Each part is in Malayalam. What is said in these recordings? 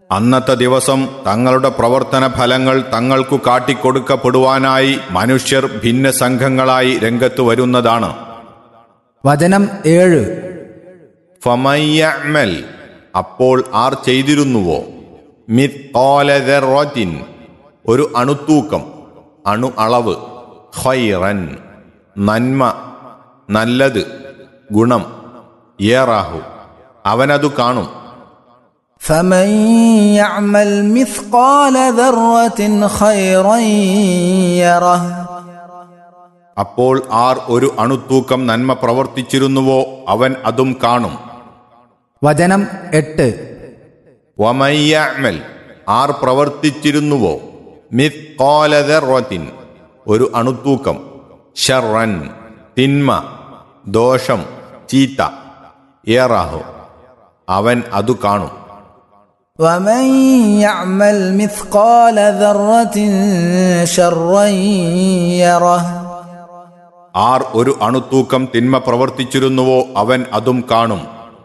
അന്നത്തെ ദിവസം തങ്ങളുടെ പ്രവർത്തന ഫലങ്ങൾ തങ്ങൾക്കു കാട്ടിക്കൊടുക്കപ്പെടുവാനായി മനുഷ്യർ ഭിന്ന സംഘങ്ങളായി രംഗത്ത് വരുന്നതാണ് വചനം ഏഴ് ഫമയ്യമൽ അപ്പോൾ ആർ ചെയ്തിരുന്നുവോ മിത്ഓലതിൻ ഒരു അണുത്തൂക്കം അണു അളവ് ഖൈറൻ നന്മ നല്ലത് ഗുണം ഏറാഹു അവനതു കാണും فمن يعمل مثقال ذرة خيرا يره അപ്പോൾ ആർ ഒരു അണുത്തൂക്കം നന്മ പ്രവർത്തിച്ചിരുന്നുവോ അവൻ അതും കാണും വചനം എട്ട് വമയ്യമൽ ആർ പ്രവർത്തിച്ചിരുന്നുവോ മിത്കോലതിൻ ഒരു അണുത്തൂക്കം ഷർറൻ തിന്മ ദോഷം ചീത്ത ഏറാഹു അവൻ അതു കാണും ومن يعمل مثقال ذرة شرا يره ആർ ഒരു അണുത്തൂക്കം തിന്മ പ്രവർത്തിച്ചിരുന്നുവോ അവൻ അതും കാണും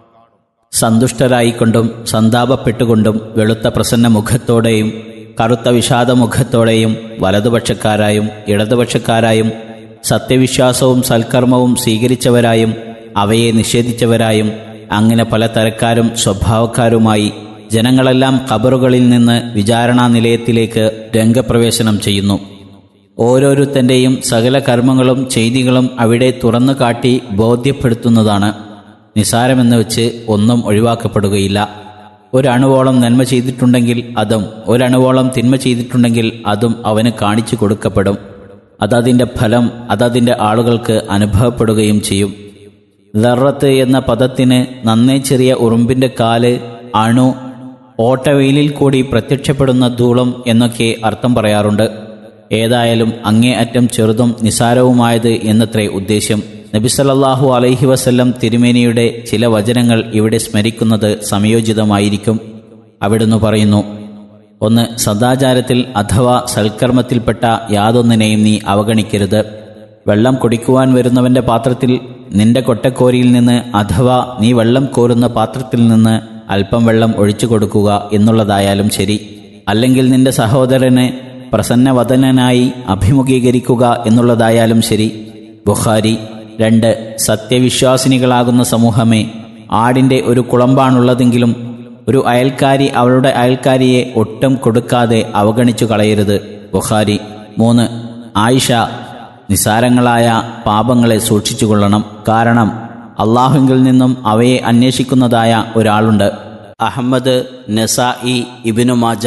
സന്തുഷ്ടരായിക്കൊണ്ടും സന്താപപ്പെട്ടുകൊണ്ടും വെളുത്ത പ്രസന്ന മുഖത്തോടെയും കറുത്ത വിഷാദമുഖത്തോടെയും വലതുപക്ഷക്കാരായും ഇടതുപക്ഷക്കാരായും സത്യവിശ്വാസവും സൽക്കർമ്മവും സ്വീകരിച്ചവരായും അവയെ നിഷേധിച്ചവരായും അങ്ങനെ പല തരക്കാരും സ്വഭാവക്കാരുമായി ജനങ്ങളെല്ലാം ഖബറുകളിൽ നിന്ന് വിചാരണാ നിലയത്തിലേക്ക് രംഗപ്രവേശനം ചെയ്യുന്നു ഓരോരുത്തൻ്റെയും സകല കർമ്മങ്ങളും ചെയ്തികളും അവിടെ തുറന്നു കാട്ടി ബോധ്യപ്പെടുത്തുന്നതാണ് നിസാരമെന്ന് വെച്ച് ഒന്നും ഒഴിവാക്കപ്പെടുകയില്ല ഒരണുവോളം നന്മ ചെയ്തിട്ടുണ്ടെങ്കിൽ അതും ഒരണുവോളം തിന്മ ചെയ്തിട്ടുണ്ടെങ്കിൽ അതും അവന് കാണിച്ചു കൊടുക്കപ്പെടും അതതിൻ്റെ ഫലം അതതിൻ്റെ ആളുകൾക്ക് അനുഭവപ്പെടുകയും ചെയ്യും ദർറത്ത് എന്ന പദത്തിന് നന്നേ ചെറിയ ഉറുമ്പിൻ്റെ കാല് അണു ഓട്ടവെയിലിൽ കൂടി പ്രത്യക്ഷപ്പെടുന്ന ധൂളം എന്നൊക്കെ അർത്ഥം പറയാറുണ്ട് ഏതായാലും അങ്ങേ അറ്റം ചെറുതും നിസാരവുമായത് എന്നത്രേ ഉദ്ദേശ്യം നബിസലല്ലാഹു അലൈഹി വസല്ലം തിരുമേനിയുടെ ചില വചനങ്ങൾ ഇവിടെ സ്മരിക്കുന്നത് സംയോജിതമായിരിക്കും അവിടുന്ന് പറയുന്നു ഒന്ന് സദാചാരത്തിൽ അഥവാ സൽക്കർമ്മത്തിൽപ്പെട്ട യാതൊന്നിനെയും നീ അവഗണിക്കരുത് വെള്ളം കുടിക്കുവാൻ വരുന്നവന്റെ പാത്രത്തിൽ നിന്റെ കൊട്ടക്കോരിയിൽ നിന്ന് അഥവാ നീ വെള്ളം കോരുന്ന പാത്രത്തിൽ നിന്ന് അല്പം വെള്ളം ഒഴിച്ചു കൊടുക്കുക എന്നുള്ളതായാലും ശരി അല്ലെങ്കിൽ നിന്റെ സഹോദരനെ പ്രസന്നവദനായി അഭിമുഖീകരിക്കുക എന്നുള്ളതായാലും ശരി ബുഖാരി രണ്ട് സത്യവിശ്വാസിനികളാകുന്ന സമൂഹമേ ആടിന്റെ ഒരു കുളമ്പാണുള്ളതെങ്കിലും ഒരു അയൽക്കാരി അവളുടെ അയൽക്കാരിയെ ഒട്ടും കൊടുക്കാതെ അവഗണിച്ചു കളയരുത് ബുഖാരി മൂന്ന് ആയിഷ നിസാരങ്ങളായ പാപങ്ങളെ സൂക്ഷിച്ചുകൊള്ളണം കാരണം അള്ളാഹുവിൽ നിന്നും അവയെ അന്വേഷിക്കുന്നതായ ഒരാളുണ്ട് അഹമ്മദ് നസായി ഇബിനു മാജ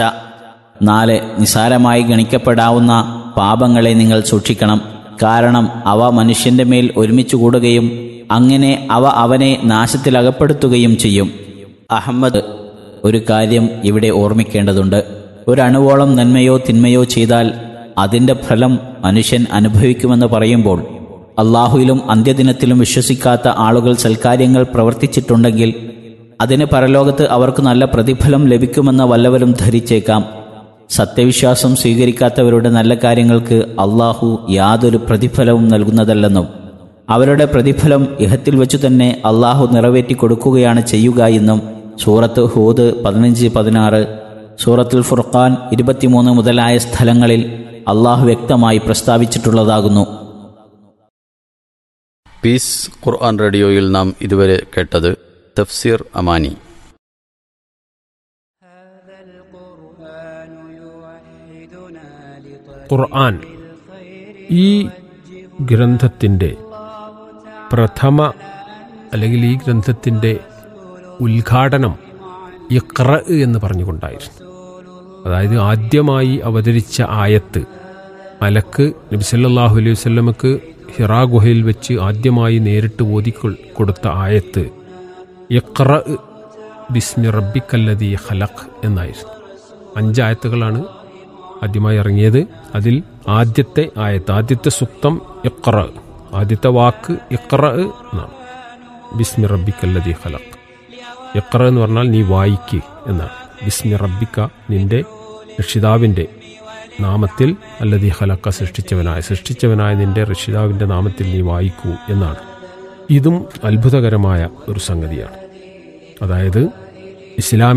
നാല് നിസാരമായി ഗണിക്കപ്പെടാവുന്ന പാപങ്ങളെ നിങ്ങൾ സൂക്ഷിക്കണം കാരണം അവ മനുഷ്യന്റെ മേൽ ഒരുമിച്ച് കൂടുകയും അങ്ങനെ അവ അവനെ നാശത്തിലകപ്പെടുത്തുകയും ചെയ്യും അഹമ്മദ് ഒരു കാര്യം ഇവിടെ ഓർമ്മിക്കേണ്ടതുണ്ട് ഒരണുവോളം നന്മയോ തിന്മയോ ചെയ്താൽ അതിൻ്റെ ഫലം മനുഷ്യൻ അനുഭവിക്കുമെന്ന് പറയുമ്പോൾ അള്ളാഹുവിലും അന്ത്യദിനത്തിലും വിശ്വസിക്കാത്ത ആളുകൾ സൽക്കാര്യങ്ങൾ പ്രവർത്തിച്ചിട്ടുണ്ടെങ്കിൽ അതിന് പരലോകത്ത് അവർക്ക് നല്ല പ്രതിഫലം ലഭിക്കുമെന്ന് വല്ലവരും ധരിച്ചേക്കാം സത്യവിശ്വാസം സ്വീകരിക്കാത്തവരുടെ നല്ല കാര്യങ്ങൾക്ക് അള്ളാഹു യാതൊരു പ്രതിഫലവും നൽകുന്നതല്ലെന്നും അവരുടെ പ്രതിഫലം ഇഹത്തിൽ വെച്ചു തന്നെ അള്ളാഹു നിറവേറ്റി കൊടുക്കുകയാണ് ചെയ്യുക എന്നും സൂറത്ത് ഹൂദ് പതിനഞ്ച് പതിനാറ് സൂറത്തുൽ ഫുർഖാൻ ഇരുപത്തിമൂന്ന് മുതലായ സ്ഥലങ്ങളിൽ അള്ളാഹു വ്യക്തമായി പ്രസ്താവിച്ചിട്ടുള്ളതാകുന്നു പീസ് ഖുർആൻ റേഡിയോയിൽ നാം ഇതുവരെ കേട്ടത് തഫ്സീർ അമാനി ഖുർആൻ ഈ ഗ്രന്ഥത്തിൻ്റെ പ്രഥമ അല്ലെങ്കിൽ ഈ ഗ്രന്ഥത്തിൻ്റെ ഉദ്ഘാടനം ഇഖ്ര എന്ന് പറഞ്ഞുകൊണ്ടായിരുന്നു അതായത് ആദ്യമായി അവതരിച്ച ആയത്ത് മലക്ക് നബി സല്ലല്ലാഹു അലൈഹി വസല്ലമക്ക് ഹിറാ ഗുഹയിൽ വെച്ച് ആദ്യമായി നേരിട്ട് ഓതി കൊ- കൊടുത്ത ആയത്ത് ഇഖ്ര ബിസ്മി റബ്ബിക്കല്ലതി ഖലഖ് എന്നായിരുന്നു അഞ്ചായത്തുകളാണ് ആദ്യമായി ഇറങ്ങിയത് അതിൽ ആദ്യത്തെ ആയത്ത് ആദ്യത്തെ സുക്തം ഇഖ്ര ആദ്യത്തെ വാക്ക് ഇഖ്ര എന്നാണ് ബിസ്മി റബ്ബിക്കല്ലതി ഖലഖ് ഇഖ്ര എന്ന് പറഞ്ഞാൽ നീ വായിക്ക് എന്നാണ് ബിസ്മി റബ്ബിക്ക നിന്റെ രക്ഷിതാവിൻ്റെ നാമത്തിൽ അല്ലതി ഖലക്ക സൃഷ്ടിച്ചവനായ സൃഷ്ടിച്ചവനായ നിന്റെ രക്ഷിതാവിൻ്റെ നാമത്തിൽ നീ വായിക്കൂ എന്നാണ് ഇതും അത്ഭുതകരമായ ഒരു സംഗതിയാണ് അതായത് ഇസ്ലാം